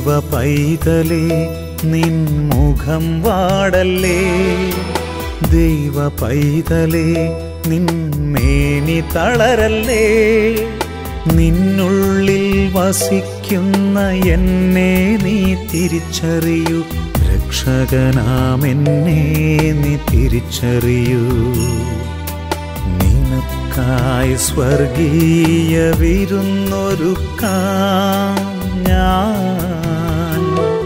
ദൈവ പൈതലേ നിൻ മുഖം വാടല്ലേ ദൈവ പൈതലേ നിൻ മേനി തളരല്ലേ നിന്നുള്ളിൽ വസിക്കുന്ന എന്നെ നീ തിരിച്ചറിയൂ രക്ഷകനാം എന്നെ നീ തിരിച്ചറിയൂ നിനക്കായി സ്വർഗീയ വിരുന്നൊരുക്കാം ഞാൻ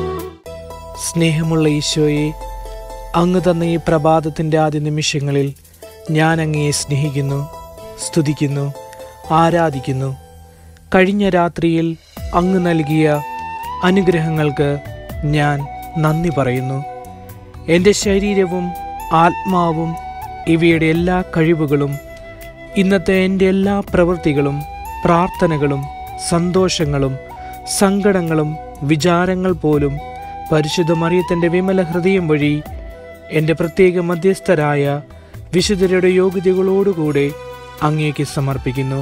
സ്നേഹമുള്ള ഈശോയെ അങ്ങ് തന്ന ഈ പ്രഭാതത്തിൻ്റെ ആദ്യ നിമിഷങ്ങളിൽ ഞാൻ അങ്ങയെ സ്നേഹിക്കുന്നു സ്തുതിക്കുന്നു ആരാധിക്കുന്നു കഴിഞ്ഞ രാത്രിയിൽ അങ്ങ് നൽകിയ അനുഗ്രഹങ്ങൾക്ക് ഞാൻ നന്ദി പറയുന്നു എൻ്റെ ശരീരവും ആത്മാവും ഇവയുടെ എല്ലാ കഴിവുകളും ഇന്നത്തെ എൻ്റെ എല്ലാ പ്രവൃത്തികളും പ്രാർത്ഥനകളും സന്തോഷങ്ങളും സങ്കടങ്ങളും വിചാരങ്ങൾ പോലും പരിശുദ്ധ മറിയത്തിൻ്റെ വിമല ഹൃദയം വഴി എൻ്റെ പ്രത്യേക മധ്യസ്ഥരായ വിശുദ്ധരുടെ യോഗ്യതകളോടുകൂടെ അങ്ങേക്ക് സമർപ്പിക്കുന്നു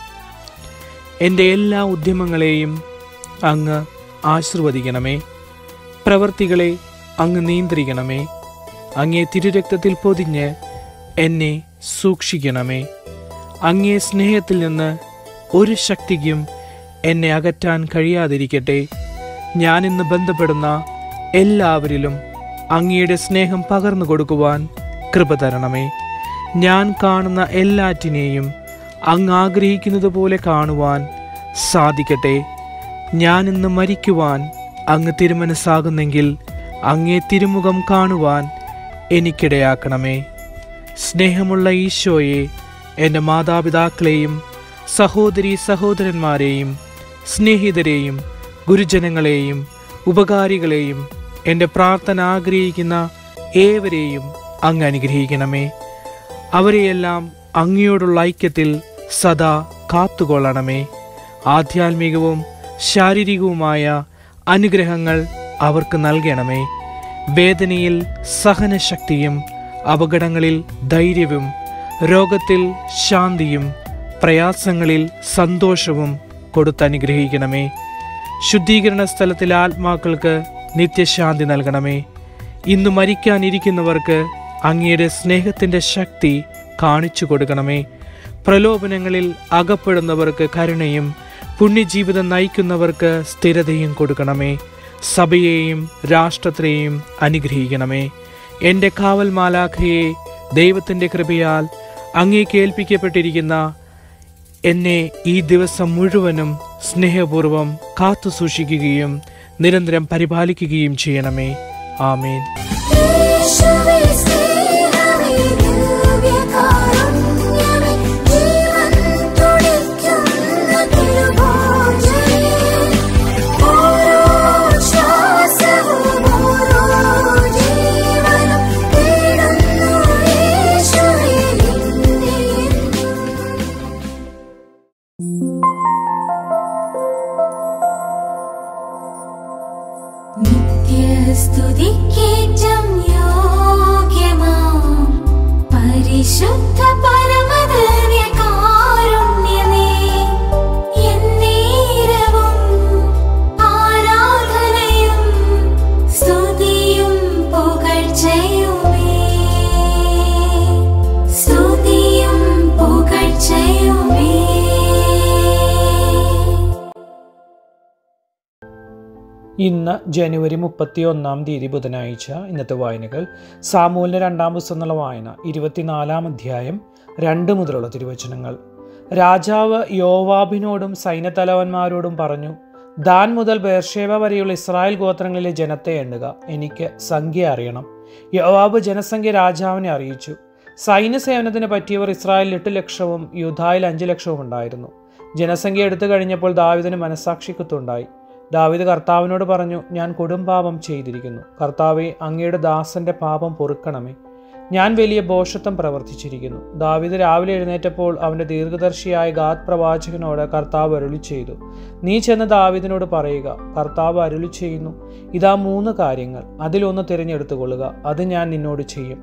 എൻ്റെ എല്ലാ ഉദ്യമങ്ങളെയും അങ്ങ് ആശീർവദിക്കണമേ പ്രവർത്തികളെ അങ്ങ് നിയന്ത്രിക്കണമേ അങ്ങേ തിരുരക്തത്തിൽ പൊതിഞ്ഞ് എന്നെ സൂക്ഷിക്കണമേ അങ്ങേ സ്നേഹത്തിൽ നിന്ന് ഒരു ശക്തിക്കും എന്നെ അകറ്റാൻ കഴിയാതിരിക്കട്ടെ ഞാനിന്ന് ബന്ധപ്പെടുന്ന എല്ലാവരിലും അങ്ങയുടെ സ്നേഹം പകർന്നു കൊടുക്കുവാൻ കൃപ തരണമേ ഞാൻ കാണുന്ന എല്ലാറ്റിനെയും അങ്ങ് ആഗ്രഹിക്കുന്നത് പോലെ കാണുവാൻ സാധിക്കട്ടെ ഞാൻ ഇന്ന് മരിക്കുവാൻ അങ്ങ് തിരുമനസ്സാകുന്നെങ്കിൽ അങ്ങേ തിരുമുഖം കാണുവാൻ എനിക്കിടയാക്കണമേ സ്നേഹമുള്ള ഈശോയെ എൻ്റെ മാതാപിതാക്കളെയും സഹോദരി സഹോദരന്മാരെയും സ്നേഹിതരെയും ഗുരുജനങ്ങളെയും ഉപകാരികളെയും എൻ്റെ പ്രാർത്ഥന ആഗ്രഹിക്കുന്ന ഏവരെയും അങ്ങ് അനുഗ്രഹിക്കണമേ അവരെയെല്ലാം അങ്ങയോടുള്ള ഐക്യത്തിൽ സദാ കാത്തുകൊള്ളണമേ ആധ്യാത്മികവും ശാരീരികവുമായ അനുഗ്രഹങ്ങൾ അവർക്ക് നൽകണമേ വേദനയിൽ സഹനശക്തിയും അപകടങ്ങളിൽ ധൈര്യവും രോഗത്തിൽ ശാന്തിയും പ്രയാസങ്ങളിൽ സന്തോഷവും കൊടുത്തനുഗ്രഹിക്കണമേ ശുദ്ധീകരണ സ്ഥലത്തിലെ ആത്മാക്കൾക്ക് നിത്യശാന്തി നൽകണമേ ഇന്ന് മരിക്കാനിരിക്കുന്നവർക്ക് അങ്ങയുടെ സ്നേഹത്തിൻ്റെ ശക്തി കാണിച്ചു കൊടുക്കണമേ പ്രലോഭനങ്ങളിൽ അകപ്പെടുന്നവർക്ക് കരുണയും പുണ്യജീവിതം നയിക്കുന്നവർക്ക് സ്ഥിരതയും കൊടുക്കണമേ സഭയെയും രാഷ്ട്രത്തെയും അനുഗ്രഹിക്കണമേ എൻ്റെ കാവൽ മാലാഖയെ ദൈവത്തിൻ്റെ കൃപയാൽ അങ്ങേക്ക് ഏൽപ്പിക്കപ്പെട്ടിരിക്കുന്ന എന്നെ ഈ ദിവസം മുഴുവനും സ്നേഹപൂർവം കാത്തു സൂക്ഷിക്കുകയും നിരന്തരം പരിപാലിക്കുകയും ചെയ്യണമേ ആമേൻ യേശുവേ സ്നേഹമേ ദിവ്യകാരുണ്യമേ ജീവൻ തുടിക്കുന്ന തിരുഭോജനേ ഓരോ ശ്വാസവും ഓരോ ജീവനും തേടുന്നു യേശുവേ നിന്നെ നിത്യസ്തുതിക്കേറ്റം യോഗ്യമാം പരിശുദ്ധ പരമധന്യകാരുണ്യമേ എന്നേരവും ആരാധനയും സ്തുതിയും പുകഴ്ചയുമേ സ്തുതിയും പുകഴ്ചയുമേ ഇന്ന് ജനുവരി മുപ്പത്തി ഒന്നാം തീയതി ബുധനാഴ്ച ഇന്നത്തെ വായനകൾ സാമൂലിൻ്റെ രണ്ടാം പുസ്തകം എന്നുള്ള വായന ഇരുപത്തിനാലാം അധ്യായം രണ്ട് മുതലുള്ള തിരുവചനങ്ങൾ രാജാവ് യോവാബിനോടും സൈന്യത്തലവന്മാരോടും പറഞ്ഞു ദാൻ മുതൽ ബേർഷേവ വരെയുള്ള ഇസ്രായേൽ ഗോത്രങ്ങളിലെ ജനത്തെ എണ്ണുക എനിക്ക് സംഖ്യ അറിയണം യോവാബ് ജനസംഖ്യ രാജാവിനെ അറിയിച്ചു സൈന്യസേവനത്തിന് പറ്റിയവർ ഇസ്രായേലിൽ എട്ട് ലക്ഷവും യൂധായിൽ അഞ്ച് ലക്ഷവും ഉണ്ടായിരുന്നു ജനസംഖ്യ എടുത്തു കഴിഞ്ഞപ്പോൾ ദാവിദിന് മനസാക്ഷിക്കുത്തുണ്ടായി ദാവിദ് കർത്താവിനോട് പറഞ്ഞു ഞാൻ കൊടുംപാപം ചെയ്തിരിക്കുന്നു കർത്താവെ അങ്ങയുടെ ദാസന്റെ പാപം പൊറുക്കണമേ ഞാൻ വലിയ ഭോഷത്വം പ്രവർത്തിച്ചിരിക്കുന്നു ദാവിദ് രാവിലെ എഴുന്നേറ്റപ്പോൾ അവന്റെ ദീർഘദർശിയായ ഗാദ് പ്രവാചകനോട് കർത്താവ് അരുളി ചെയ്തു നീ ചെന്ന് ദാവിദിനോട് പറയുക കർത്താവ് അരുളി ചെയ്യുന്നു ഇതാ മൂന്ന് കാര്യങ്ങൾ അതിലൊന്ന് തിരഞ്ഞെടുത്തുകൊള്ളുക അത് ഞാൻ നിന്നോട് ചെയ്യും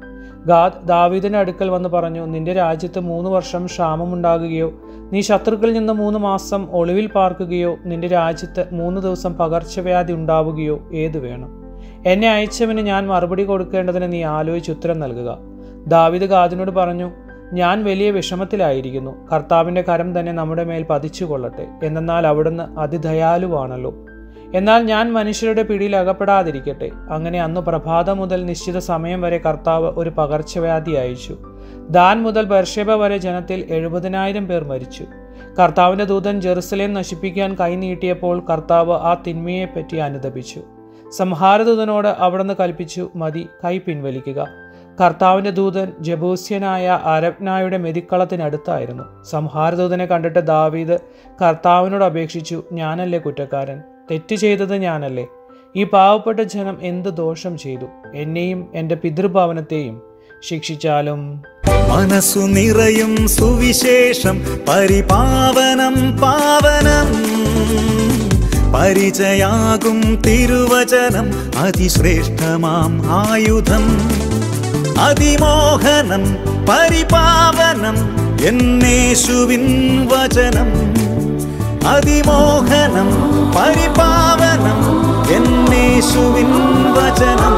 ഗാദ് ദാവീദിന്റെ അടുക്കൽ വന്ന് പറഞ്ഞു നിന്റെ രാജ്യത്ത് മൂന്ന് വർഷം ക്ഷാമമുണ്ടാകുകയോ നീ ശത്രുക്കളിൽ നിന്ന് മൂന്ന് മാസം ഒളിവിൽ പാർക്കുകയോ നിന്റെ രാജ്യത്ത് മൂന്ന് ദിവസം പകർച്ചവ്യാധി ഉണ്ടാവുകയോ ഏത് വേണം എന്നെ അയച്ചവന് ഞാൻ മറുപടി കൊടുക്കേണ്ടതിന് നീ ആലോചിച്ച് ഉത്തരം നൽകുക ദാവിദ് ഗാദിനോട് പറഞ്ഞു ഞാൻ വലിയ വിഷമത്തിലായിരിക്കുന്നു കർത്താവിൻ്റെ കരം തന്നെ നമ്മുടെ മേൽ പതിച്ചു കൊള്ളട്ടെ എന്നാൽ അവിടുന്ന് അതിദയാലുവാണല്ലോ എന്നാൽ ഞാൻ മനുഷ്യരുടെ പിടിയിൽ അകപ്പെടാതിരിക്കട്ടെ അങ്ങനെ അന്ന് പ്രഭാതം മുതൽ നിശ്ചിത സമയം വരെ കർത്താവ് ഒരു പകർച്ചവ്യാധി അയച്ചു ദാൻ മുതൽ ബർഷേബ വരെ ജനത്തിൽ എഴുപതിനായിരം പേർ മരിച്ചു കർത്താവിന്റെ ദൂതൻ ജെറുസലേം നശിപ്പിക്കാൻ കൈനീട്ടിയപ്പോൾ കർത്താവ് ആ തിന്മയെപ്പറ്റി അനുദപിച്ചു സംഹാരദൂതനോട് അവിടുന്ന് കൽപ്പിച്ചു മതി കൈ പിൻവലിക്കുക കർത്താവിന്റെ ദൂതൻ ജബൂസ്യനായ അരബ്നായുടെ മെതിക്കളത്തിനടുത്തായിരുന്നു സംഹാരദൂതനെ കണ്ടിട്ട് ദാവീദ് കർത്താവിനോട് അപേക്ഷിച്ചു ഞാനല്ലേ കുറ്റക്കാരൻ തെറ്റ് ചെയ്തത് ഞാനല്ലേ ഈ പാവപ്പെട്ട ജനം എന്ത് ദോഷം ചെയ്തു എന്നെയും എൻ്റെ പിതൃഭവനത്തെയും ശിക്ഷിച്ചാലും മനസ്സു നിറയും സുവിശേഷം പരിപാവനം പാവനം പരിചയാകും തിരുവചനം അതിശ്രേഷ്ഠമാം ആയുധം അതിമോഹനം പരിപാവനം എന്നേശുവിൻ വചനം അതിമോഹനം പരിപാവനം എന്നേശുവിൻ വചനം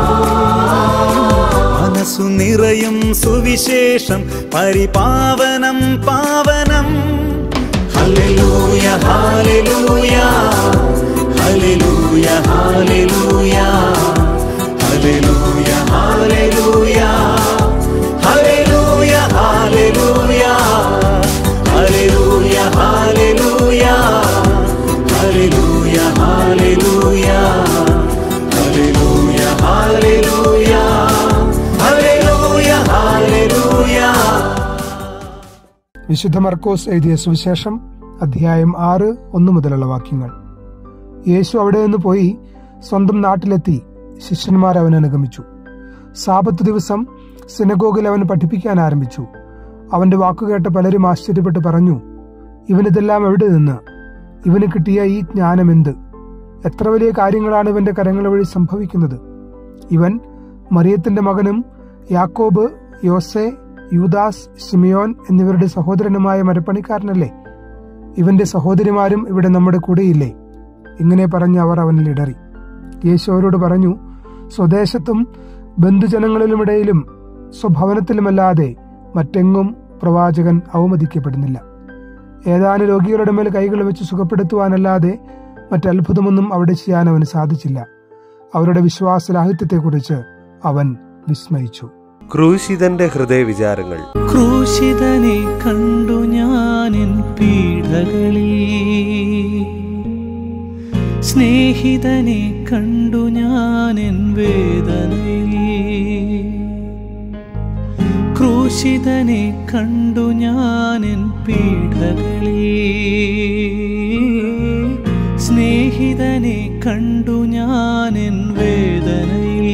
മനസ്സു നിറയും സുവിശേഷം പരിപാവനം പാവനം ഹല്ലേലൂയ ഹല്ലേലൂയ ഹല്ലേലൂയ ഹല്ലേലൂയ ഹല്ലേലൂയ ഹല്ലേലൂയ ഹല്ലേലൂയ ഹല്ലേലൂയ ഹല്ലേലൂയ ഹല്ലേലൂയ ഹല്ലേലൂയ ഹല്ലേലൂയ ഹല്ലേലൂയ ഹല്ലേലൂയ ഹല്ലേലൂയ ഹല്ലേലൂയ വിശുദ്ധ മർക്കോസ് എഴുതിയ സുവിശേഷം അധ്യായം ആറ് ഒന്ന് മുതലുള്ള വാക്യങ്ങൾ യേശു അവിടെ നിന്ന് പോയി സ്വന്തം നാട്ടിലെത്തി ശിഷ്യന്മാർ അവനെ അനുഗമിച്ചു സാപത്ത് ദിവസം സിനഗോഗിൽ അവൻ പഠിപ്പിക്കാൻ ആരംഭിച്ചു അവന്റെ വാക്കുകേട്ട് പലരും ആശ്ചര്യപ്പെട്ട് പറഞ്ഞു ഇവനിതെല്ലാം എവിടെ നിന്ന് ഇവന് കിട്ടിയ ഈ ജ്ഞാനം എന്ത് എത്ര വലിയ കാര്യങ്ങളാണ് ഇവന്റെ കരങ്ങൾ വഴി സംഭവിക്കുന്നത് ഇവൻ മറിയത്തിന്റെ മകനും യാക്കോബ് യോസെ യൂദാസ് സിമിയോൻ എന്നിവരുടെ സഹോദരനുമായ മരപ്പണിക്കാരനല്ലേ ഇവന്റെ സഹോദരിമാരും ഇവിടെ നമ്മുടെ കൂടെയില്ലേ ഇങ്ങനെ പറഞ്ഞ് അവർ അവനിൽ ഇടറി യേശു അവരോട് പറഞ്ഞു സ്വദേശത്തും ബന്ധുജനങ്ങളിലുമിടയിലും സ്വഭവനത്തിലുമല്ലാതെ മറ്റെങ്ങും പ്രവാചകൻ അവമതിക്കപ്പെടുന്നില്ല ഏതാനും രോഗികളുടെ മേൽ കൈകൾ വെച്ച് സുഖപ്പെടുത്തുവാനല്ലാതെ മറ്റത്ഭുതമൊന്നും അവിടെ ചെയ്യാൻ അവന് സാധിച്ചില്ല അവരുടെ വിശ്വാസലാഹിത്യത്തെക്കുറിച്ച് അവൻ വിസ്മയിച്ചു ക്രൂശിതന്റെ ഹൃദയവിചാരങ്ങൾ ക്രൂശിതനെ കണ്ടു ഞാനിൻ പീഡകളിൽ സ്നേഹിതനെ കണ്ടു ഞാനിൻ വേദനയിൽ ക്രൂശിതനെ കണ്ടു ഞാനിൻ പീഡകളിൽ സ്നേഹിതനെ കണ്ടു ഞാനിൻ വേദനയിൽ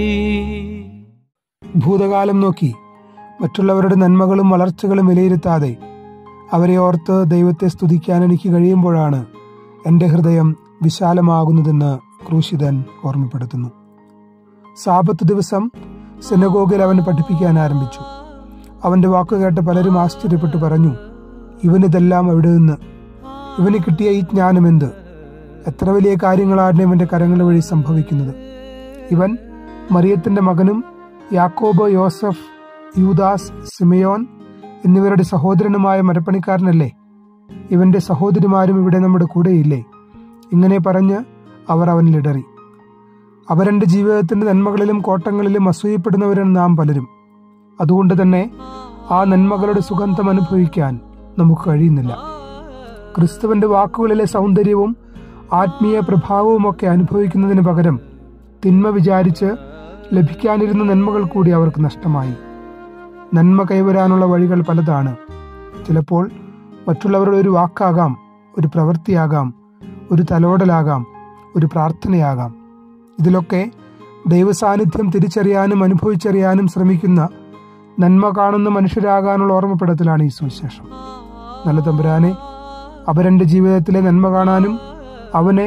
ഭൂതകാലം നോക്കി മറ്റുള്ളവരുടെ നന്മകളും വളർച്ചകളും വിലയിരുത്താതെ അവരെ ഓർത്ത് ദൈവത്തെ സ്തുതിക്കാൻ എനിക്ക് കഴിയുമ്പോഴാണ് എൻ്റെ ഹൃദയം വിശാലമാകുന്നതെന്ന് ക്രൂശിതൻ ഓർമ്മപ്പെടുത്തുന്നു സാപത്ത് ദിവസം സെനഗോഗിൽ അവൻ പഠിപ്പിക്കാൻ ആരംഭിച്ചു അവന്റെ വാക്ക് കേട്ട് പലരും ആശ്ചര്യപ്പെട്ടു പറഞ്ഞു ഇവനിതെല്ലാം എവിടെ നിന്ന് ഇവന് കിട്ടിയ ഈ ജ്ഞാനം എന്ത് എത്ര വലിയ കാര്യങ്ങളാണ് ഇവന്റെ കരങ്ങൾ വഴി സംഭവിക്കുന്നത് ഇവൻ മറിയത്തിന്റെ മകനും യാക്കോബ് യോസഫ് യൂദാസ് സിമയോൻ എന്നിവരുടെ സഹോദരനുമായ മരപ്പണിക്കാരനല്ലേ ഇവന്റെ സഹോദരിമാരും ഇവിടെ നമ്മുടെ കൂടെയില്ലേ ഇങ്ങനെ പറഞ്ഞ് അവർ അവനിലിടറി അവരെന്റെ ജീവിതത്തിന്റെ നന്മകളിലും കോട്ടങ്ങളിലും അസൂയപ്പെടുന്നവരാണ് നാം പലരും അതുകൊണ്ട് തന്നെ ആ നന്മകളുടെ സുഗന്ധം അനുഭവിക്കാൻ നമുക്ക് കഴിയുന്നില്ല ക്രിസ്തുവിന്റെ വാക്കുകളിലെ സൗന്ദര്യവും ആത്മീയ പ്രഭാവവുമൊക്കെ അനുഭവിക്കുന്നതിന് പകരം തിന്മ വിചാരിച്ച് ലഭിക്കാനിരുന്ന നന്മകൾ കൂടി അവർക്ക് നഷ്ടമായി നന്മ കൈവരാനുള്ള വഴികൾ പലതാണ് ചിലപ്പോൾ മറ്റുള്ളവരുടെ ഒരു വാക്കാകാം ഒരു പ്രവൃത്തിയാകാം ഒരു തലോടലാകാം ഒരു പ്രാർത്ഥനയാകാം ഇതിലൊക്കെ ദൈവസാന്നിധ്യം തിരിച്ചറിയാനും അനുഭവിച്ചറിയാനും ശ്രമിക്കുന്ന നന്മ കാണുന്ന മനുഷ്യരാകാനുള്ള ഓർമ്മപ്പെടുത്തലാണ് ഈ സുവിശേഷം നല്ല തമ്പുരാനെ അവരെന്റെ ജീവിതത്തിലെ നന്മ കാണാനും അവനെ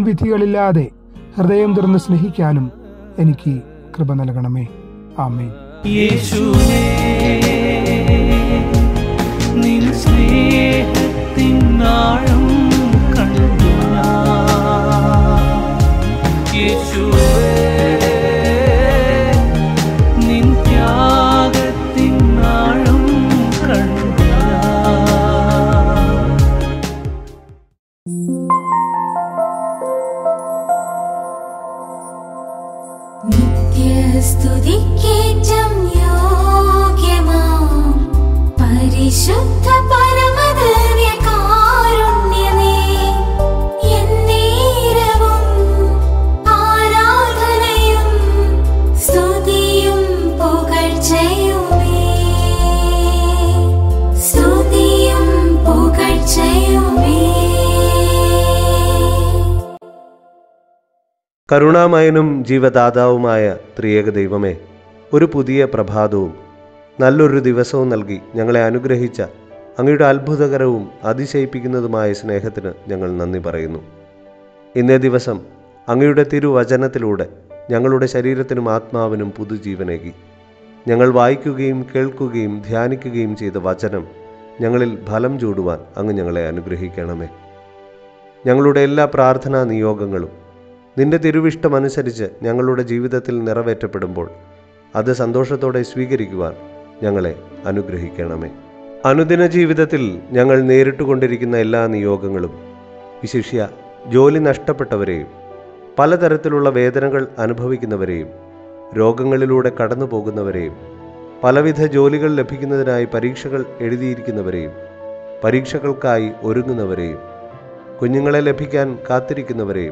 മുൻവിധികളില്ലാതെ ഹൃദയം തുറന്ന് സ്നേഹിക്കാനും എനിക്ക് കൃപ നൽകണമേ ആമേൻ യേശുവേ നിൻ സ്നേഹത്തിൻ ആഴം കണ്ടു ഞാൻ യേശുവേ നിൻ ത്യാഗത്തിൻ ആഴം കണ്ടു ഞാൻ നിത്യസ്തുതിക്കേറ്റം യോഗ്യമാം പരിശുദ്ധ പരമദിവ്യകാരുണ്യമേ, എന്നേരവും ആരാധനയും സ്തുതിയും പുകഴ്ചയുമേ. സ്തുതിയും പുകഴ്ചയുമേ കരുണാമയനും ജീവദാതാവുമായ ത്രിയേക ദൈവമേ ഒരു പുതിയ പ്രഭാതവും നല്ലൊരു ദിവസവും നൽകി ഞങ്ങളെ അനുഗ്രഹിച്ച അങ്ങയുടെ അത്ഭുതകരവും അതിശയിപ്പിക്കുന്നതുമായ സ്നേഹത്തിന് ഞങ്ങൾ നന്ദി പറയുന്നു ഇന്നേ ദിവസം അങ്ങയുടെ തിരുവചനത്തിലൂടെ ഞങ്ങളുടെ ശരീരത്തിനും ആത്മാവിനും പുതുജീവനേകി ഞങ്ങൾ വായിക്കുകയും കേൾക്കുകയും ധ്യാനിക്കുകയും ചെയ്ത വചനം ഞങ്ങളിൽ ഫലം ചൂടുവാൻ അങ്ങ് ഞങ്ങളെ അനുഗ്രഹിക്കണമേ ഞങ്ങളുടെ എല്ലാ പ്രാർത്ഥനാ നിയോഗങ്ങളും നിന്റെ തിരുവിഷ്ടമനുസരിച്ച് ഞങ്ങളുടെ ജീവിതത്തിൽ നിറവേറ്റപ്പെടുമ്പോൾ അത് സന്തോഷത്തോടെ സ്വീകരിക്കുവാൻ ഞങ്ങളെ അനുഗ്രഹിക്കണമേ അനുദിന ജീവിതത്തിൽ ഞങ്ങൾ നേരിട്ടുകൊണ്ടിരിക്കുന്ന എല്ലാ നിയോഗങ്ങളും വിശിഷ്യ ജോലി നഷ്ടപ്പെട്ടവരെയും പലതരത്തിലുള്ള വേദനകൾ അനുഭവിക്കുന്നവരെയും രോഗങ്ങളിലൂടെ കടന്നു പോകുന്നവരെയും പലവിധ ജോലികൾ ലഭിക്കുന്നതിനായി പരീക്ഷകൾ എഴുതിയിരിക്കുന്നവരെയും പരീക്ഷകൾക്കായി ഒരുങ്ങുന്നവരെയും കുഞ്ഞുങ്ങളെ ലഭിക്കാൻ കാത്തിരിക്കുന്നവരെയും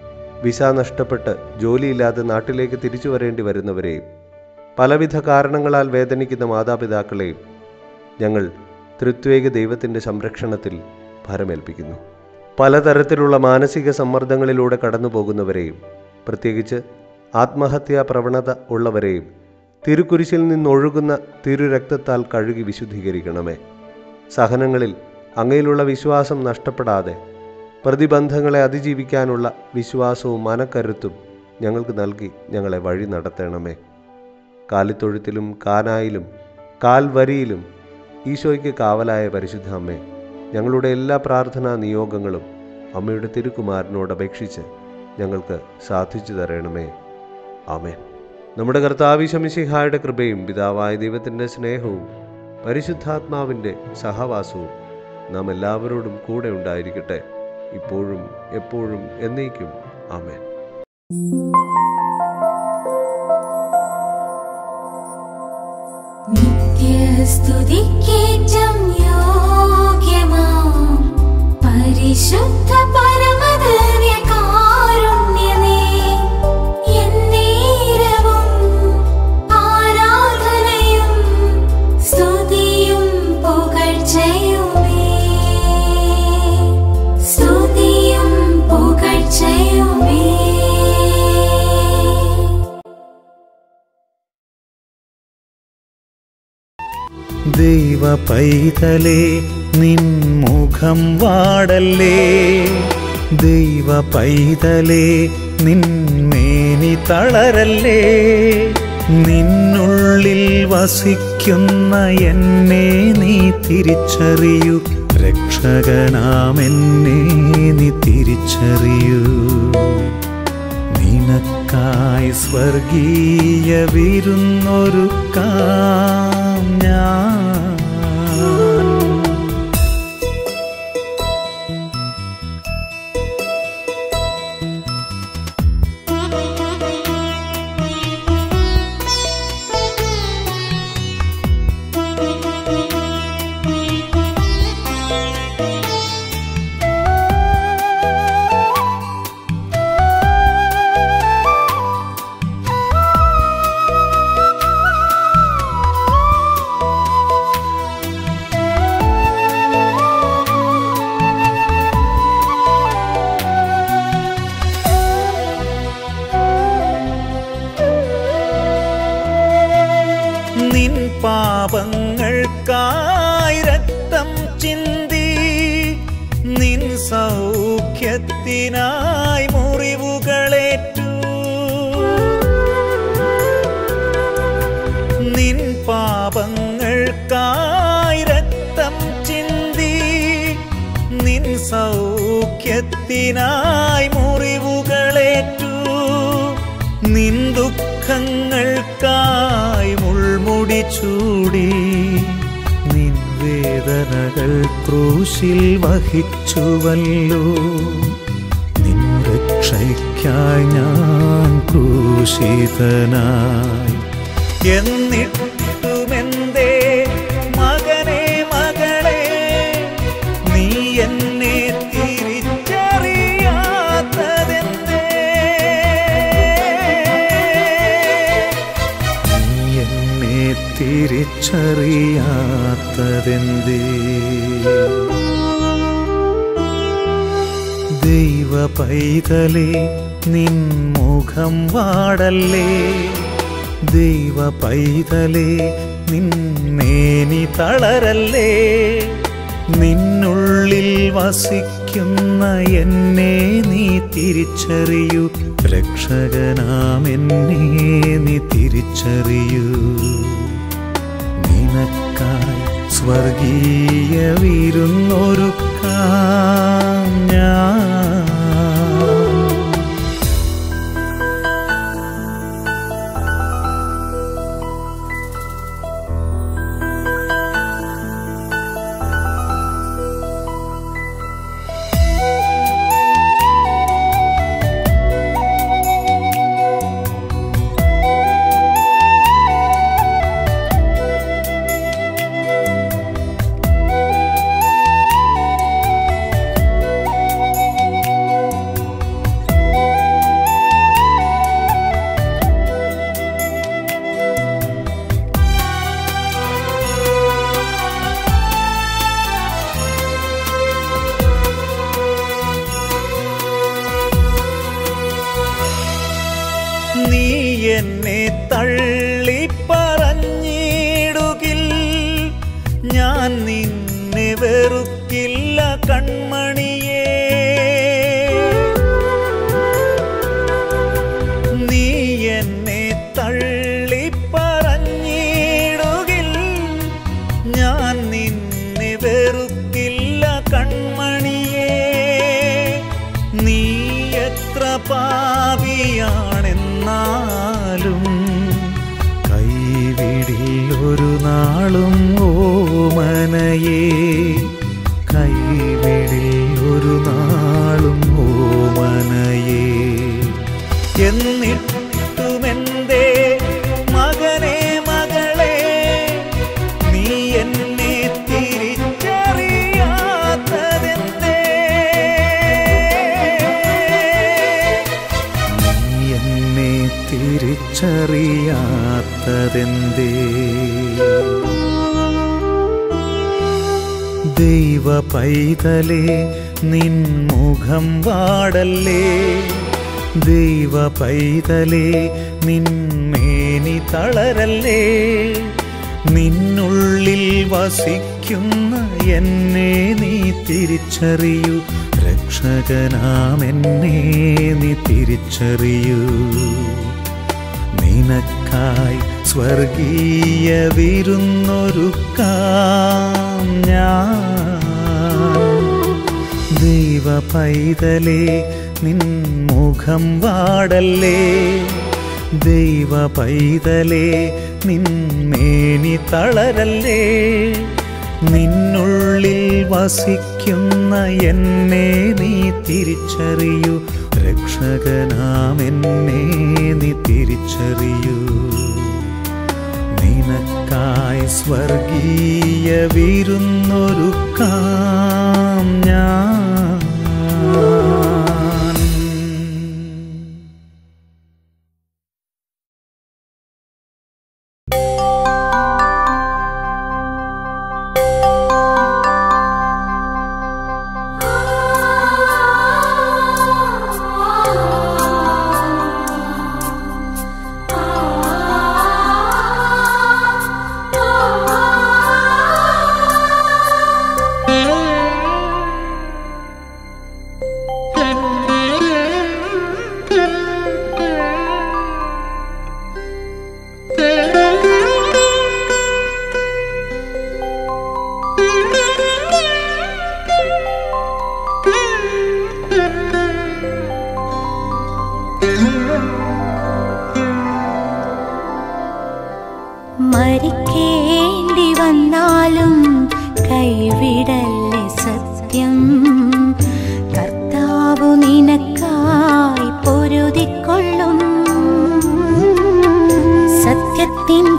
വിസ നഷ്ടപ്പെട്ട് ജോലിയില്ലാതെ നാട്ടിലേക്ക് തിരിച്ചു വരേണ്ടി വരുന്നവരെയും പലവിധ കാരണങ്ങളാൽ വേദനിക്കുന്ന മാതാപിതാക്കളെയും ഞങ്ങൾ തൃത്വേക ദൈവത്തിൻ്റെ സംരക്ഷണത്തിൽ ഭരമേൽപ്പിക്കുന്നു പലതരത്തിലുള്ള മാനസിക സമ്മർദ്ദങ്ങളിലൂടെ കടന്നു പോകുന്നവരെയും പ്രത്യേകിച്ച് ആത്മഹത്യാ പ്രവണത ഉള്ളവരെയും തിരുക്കുരിശിൽ നിന്നൊഴുകുന്ന തിരുരക്തത്താൽ കഴുകി വിശുദ്ധീകരിക്കണമേ സഹനങ്ങളിൽ അങ്ങയിലുള്ള വിശ്വാസം നഷ്ടപ്പെടാതെ പ്രതിബന്ധങ്ങളെ അതിജീവിക്കാനുള്ള വിശ്വാസവും മനക്കരുത്തും ഞങ്ങൾക്ക് നൽകി ഞങ്ങളെ വഴി നടത്തണമേ കാലിത്തൊഴുത്തിലും കാനായിലും കാൽവരിയിലും ഈശോയ്ക്ക് കാവലായ പരിശുദ്ധ അമ്മേ ഞങ്ങളുടെ എല്ലാ പ്രാർത്ഥനാ നിയോഗങ്ങളും അമ്മയുടെ തിരുക്കുമാരനോട് അപേക്ഷിച്ച് ഞങ്ങൾക്ക് സാധിച്ചു തരണമേ ആമേൻ നമ്മുടെ കർത്താവിശമിശിഹായുടെ കൃപയും പിതാവായ ദൈവത്തിൻ്റെ സ്നേഹവും പരിശുദ്ധാത്മാവിൻ്റെ സഹവാസവും നാം എല്ലാവരോടും കൂടെ ഉണ്ടായിരിക്കട്ടെ ഇപ്പോഴും എപ്പോഴും എന്നേക്കും ആമേൻ നിത്യസ്തുതിക്കേറ്റം യോഗ്യമാം പരിശുദ്ധ പരമദിവ്യകാരുണ്യമേ, എന്നേരവും ആരാധനയും സ്തുതിയും പുകഴ്ചയുമേ. സ്തുതിയും പുകഴ്ചയുമേ ദൈവ പൈതലേ നിൻ മുഖം വാടല്ലേ ദൈവ പൈതലേ നിന്മേനി തളരല്ലേ നിന്നുള്ളിൽ വസിക്കുന്ന എന്നെ നീ തിരിച്ചറിയൂ രക്ഷകനാമെന്നെ നീ തിരിച്ചറിയൂ നിനക്കായി സ്വർഗീയ വിരുന്നൊരുക്കാം ഞാൻ നിൻ പാപങ്ങൾക്കായി രക്തം ചിന്തി നിൻ സൗഖ്യത്തിനായി മുറിവുകളേറ്റു പുണ്യത്തിനായി മുറിവുകളേറ്റു നിൻ ദുഃഖങ്ങൾക്കായി മുൾമുടി ചൂടി നിൻ വേദനകൾ ക്രൂശിൽ വഹിച്ചുവല്ലോ നിൻ രക്ഷയ്ക്കായി ഞാൻ ക്രൂശിതനായി എന്നിട്ടുമെന്തേ മകനെ മകളെ നീ എന്നെ തിരിച്ചറിയാത്തതെന്തേ നീ എന്നെ തിരിച്ചറിയാത്തതെന്തേ ദൈവ പൈതലേ നിൻ മുഖം വാടല്ലേ ദൈവ പൈതലേ നിന്നേനി തളരല്ലേ നിന്നുള്ളിൽ വസിക്കുന്ന എന്നെ നീ തിരിച്ചറിയൂ രക്ഷകനാം എന്നെ നീ തിരിച്ചറിയൂ നിനക്കായി സ്വർഗീയ വിരുന്നൊരുക്കാം ഞാൻ നീ എന്നെ തള്ളി പറഞ്ഞിടുകിൽ ഞാൻ നിന്നെ വെറുക്കില്ല കൺമണിയേ നീ എന്നെ തള്ളി പറഞ്ഞിടുകിൽ ഞാൻ നിന്നെ വെറുക്കില്ല കൺമണിയേ നീ എത്ര പാപിയാണെന്നാലും കൈവിടിൽ ഒരു നാളും ഓമനയേ കൈവിടിൽ ഒരു നാളും ഓമനയേ എന്നിട്ടുമെന്തേ മകനെ മകളെ നീ എന്നെ തിരിച്ചറിയാത്തതെന്തേ നീ എന്നെ തിരിച്ചറിയാത്തതെന്തേ ദൈവ പൈതലേ നിൻ മുഖം വാടല്ലേ ദൈവ പൈതലേ നിന്മേനി തളരല്ലേ നിന്നുള്ളിൽ വസിക്കുന്ന എന്നെ നീ തിരിച്ചറിയൂ രക്ഷകനാം എന്നെ നീ തിരിച്ചറിയൂ നിനക്കായി സ്വർഗീയ വിരുന്നൊരുക്കാം ഞാൻ ദൈവ പൈതലേ നിൻ മുഖം വാടല്ലേ ദൈവ പൈതലേ നിന്മേനി തളരല്ലേ നിന്നുള്ളിൽ വസിക്കുന്ന എന്നെ നീ തിരിച്ചറിയൂ രക്ഷകനാം എന്നെ നീ തിരിച്ചറിയൂ നിനക്കായി സ്വർഗീയ വിരുന്നൊരുക്കാം ഞാൻ ആ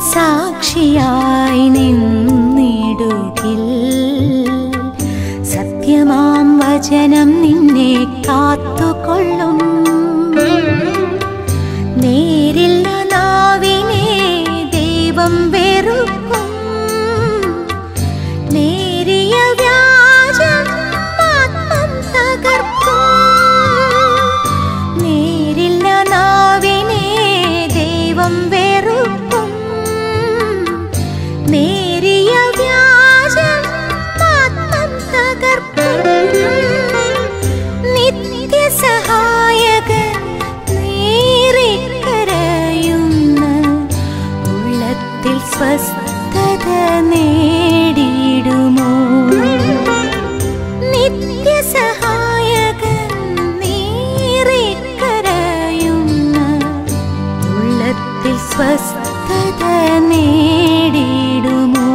സാക്ഷിയായി നിന്നിടുകിൽ സത്യമാം വചനം നിന്നെ കാത്തുകൊള്ളും നേരില്ല നാവിനെ ദൈവം വെറുക്കും നേരിയ വ്യാജം ആത്മം തകർക്കും നേരില്ല നാവിനെ ദൈവം വെറുക്കും നേരിയ വ്യാജം ആത്മം തകർക്കും നിത്യസഹായകൻ നേറിക്കരയുന്ന ഉള്ളത്തിൽ സ്വസ്ഥത നേടിയിടുമോ നിത്യസഹായകൻ നേറിക്കരയുന്ന ഉള്ളത്തിൽ സ്വസ്ഥത നേടിയിടുമോ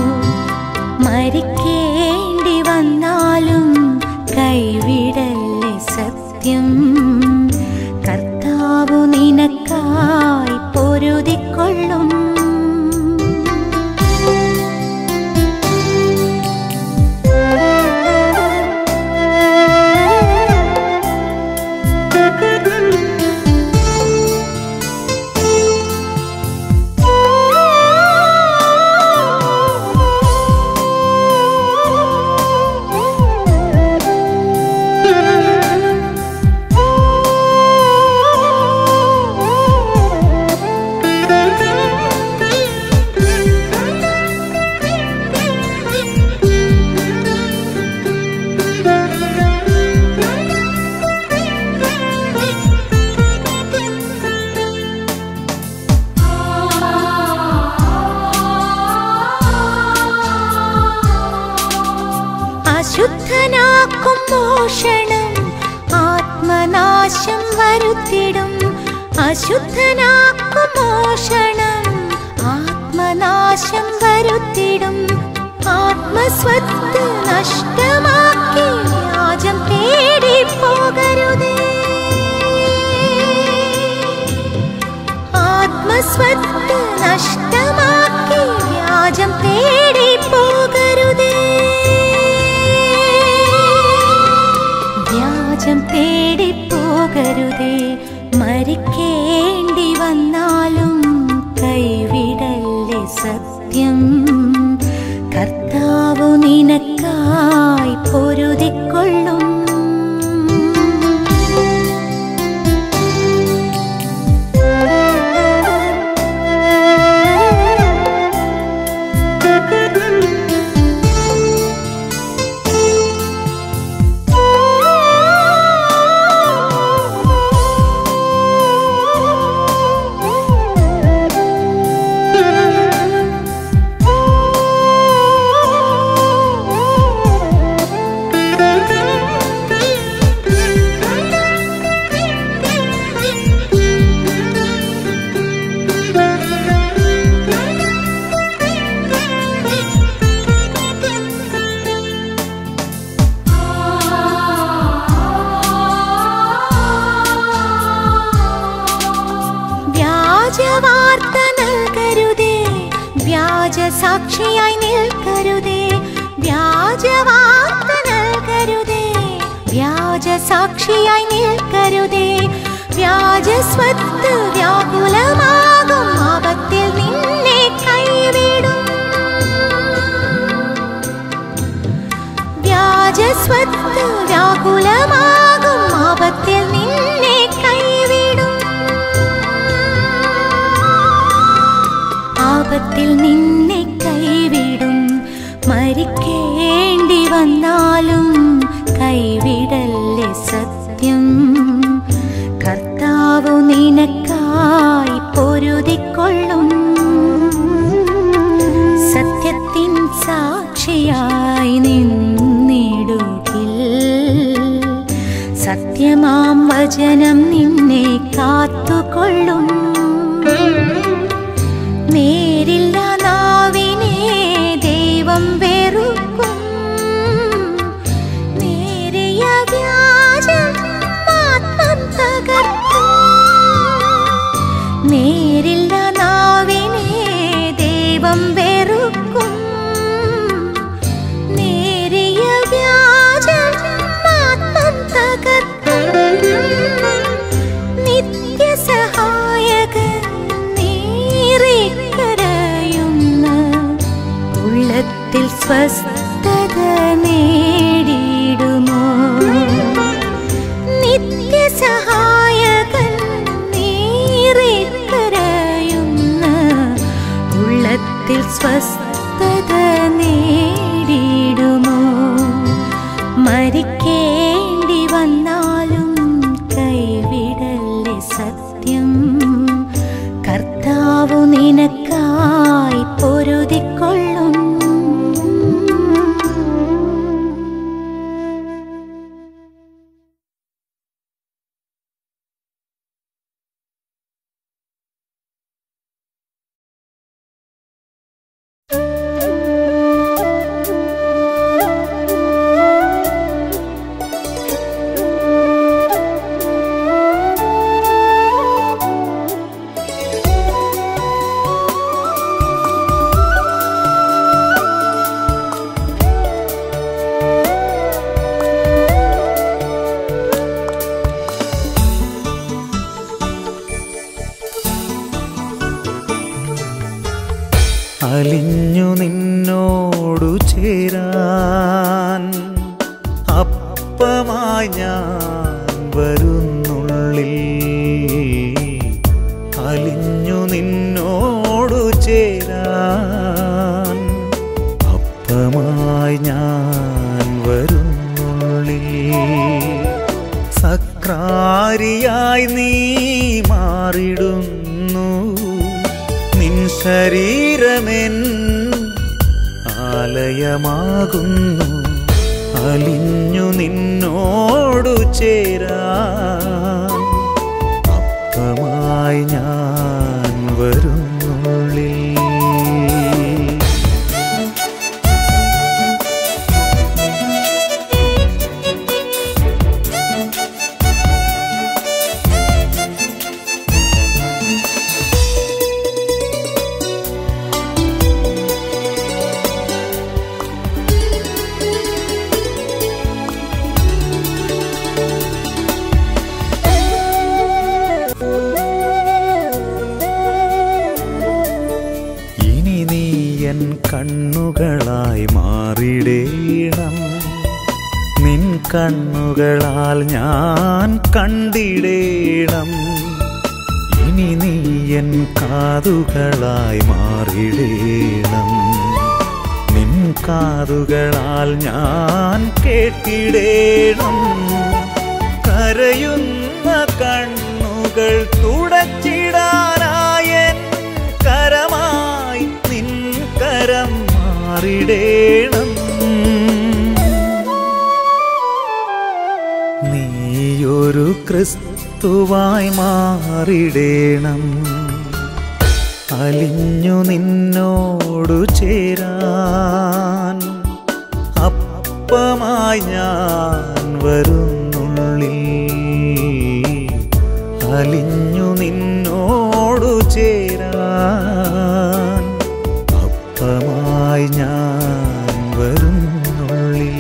മരിക്കേണ്ടി വന്നാലും കൈവിടല്ലേ സത്യം കർത്താവു നിനക്കായി പൊരുതിക്കൊള്ളും അശുദ്ധനാക്കും മോഷണം ആത്മനാശം വരുത്തിടും അശുദ്ധനാക്കും മോഷണം ആത്മനാശം വരുത്തിടും ആത്മസ്വത്ത് നഷ്ടമാക്കി വ്യാജം തേടി പോകരുതേ ആത്മസ്വത്ത് നഷ്ടമാക്കി വ്യാജം തേടി പോകരുതേ വ്യാജം തേടി പോകരുതേ മരിക്കേണ്ടി വന്നാലും കൈവിടല്ലേ സത്യം കർത്താവു നിനക്കായി പൊരുതിക്കൊള്ളും വ്യാജവാർത്ത നൽകരുതേ വ്യാജ സാക്ഷിയായി നിൽക്കരുതേ വ്യാജവാർത്ത നൽകരുതേ വ്യാജ സാക്ഷിയായി നിൽക്കരുതേ വ്യാജ സ്വത്ത് വ്യാകുലമാകും ആപത്തിൽ നിന്നെ കൈവിടും വ്യാജ സ്വത്ത് വ്യാകുലമാകും ആപത്തിൽ നിന്നെ കൈവിടും ആപത്തിൽ നിന്നെ കൈവിടും മരിക്കേണ്ടി വന്നാലും കൈവിടല്ലേ സത്യം കർത്താവു നിനക്കായി പൊരുതിക്കൊള്ളും സത്യത്തിൻ സാക്ഷിയായി നിന്നിടുകിൽ സത്യമാം വചനം നിന്നെ കാത്തുകൊള്ളും നേരില്ല നാവിനെ ദൈവം വെറുക്കും നേരിയ വ്യാജം ആത്മം തകർക്കും നേരില്ല നാവിനെ സ്വസ്ഥത നേടിയിടുമോ നിത്യസഹായകൻ നീറി കരയുന്ന ഉള്ളത്തിൽ സ്വസ്ഥത നേടിയിടുമോ മരിക്കേണ്ടി വന്നാലും കൈവിടല്ലേ സത്യം കർത്താവു നിനക്കായി പൊരുതിക്കൊള്ളും അലിഞ്ഞു നിന്നോടു ചേരാൻ അപ്പമായി ഞാൻ വരുന്നുള്ളിൽ അലിഞ്ഞു നിന്നോടു ചേരാൻ അപ്പമായി ഞാൻ വരുന്നുള്ളിൽ സക്രാരിയായി നീ മാറിടുന്നു നിൻ ശരീരമെൻ ആലയമാകുന്നു അലിഞ്ഞു നിന്നോടു ചേരാൻ അപ്പമായി ഞാൻ വരുന്നുള്ളിൽ ഇനി നീ എൻ കണ്ണുകളായി മാറിടേണം നിൻ കണ്ണുകളാൽ ഞാൻ കണ്ടിടേണം ഇനി നീ എൻ കാതുകളായി മാറിടേണം നിൻ കാതുകളാൽ ഞാൻ കേട്ടിടേണം കരയുന്ന കണ്ണുകൾ തുടച്ചിടാനായൻ കരമായി നിൻ കരം മാറിടേണം നീയൊരു ക്രിസ്തുവായി മാറിടേണം അലിഞ്ഞു നിന്നോടു ചേരാൻ അപ്പമായി ഞാൻ വരുന്നുള്ളിൽ അലിഞ്ഞു നിന്നോടു ചേരാൻ അപ്പമായി ഞാൻ വരുന്നുള്ളിൽ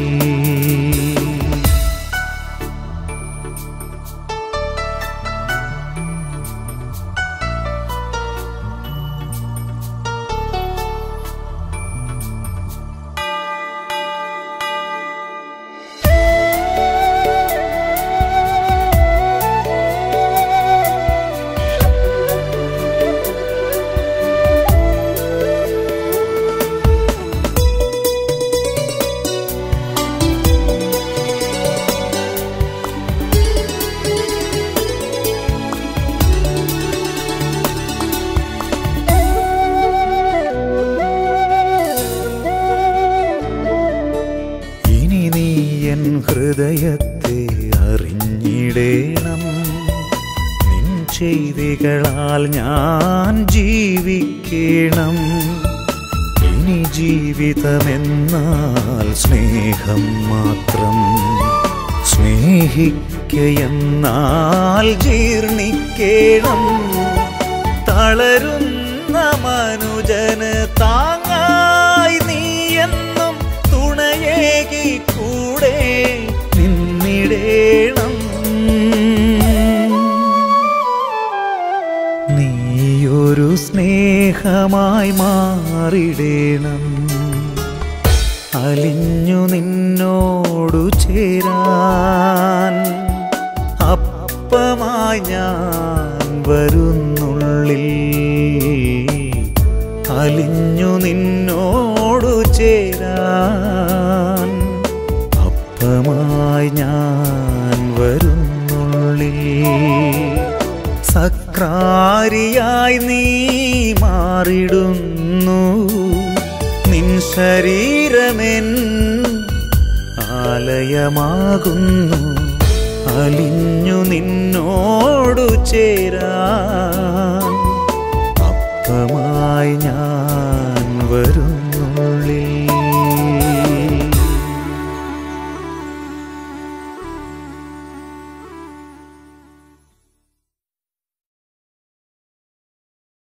ഇനി നീ എൻ ഹൃദയത്തെ അറിഞ്ഞിടേണം നിൻ ചെയ്തികളാൽ ഞാൻ ജീവിക്കണം ഇനി ജീവിതമെന്നാൽ സ്നേഹം മാത്രം സ്നേഹിക്കയെന്നാൽ ജീർണിക്കണം തളരുന്ന മനുജന് താങ്ങായി നീ എന്നും തുണയേകി കൂടെ നിന്നിടേണം നീയൊരു സ്നേഹമായി മാറിടേണം അലിഞ്ഞു നിന്നോടു ചേരാൻ അപ്പമായി ഞാൻ വരുന്നുള്ളിൽ അലിഞ്ഞു നിന്നോടു ചേരാൻ അപ്പമായി ഞാൻ വരുന്നുള്ളിൽ സക്രാരിയായി നീ മാറിടുന്നു നിൻ ശരീരമെൻ ആലയമാകുന്നു അലിഞ്ഞു നിന്നോടു ചേരാൻ അപ്പമായി ഞാൻ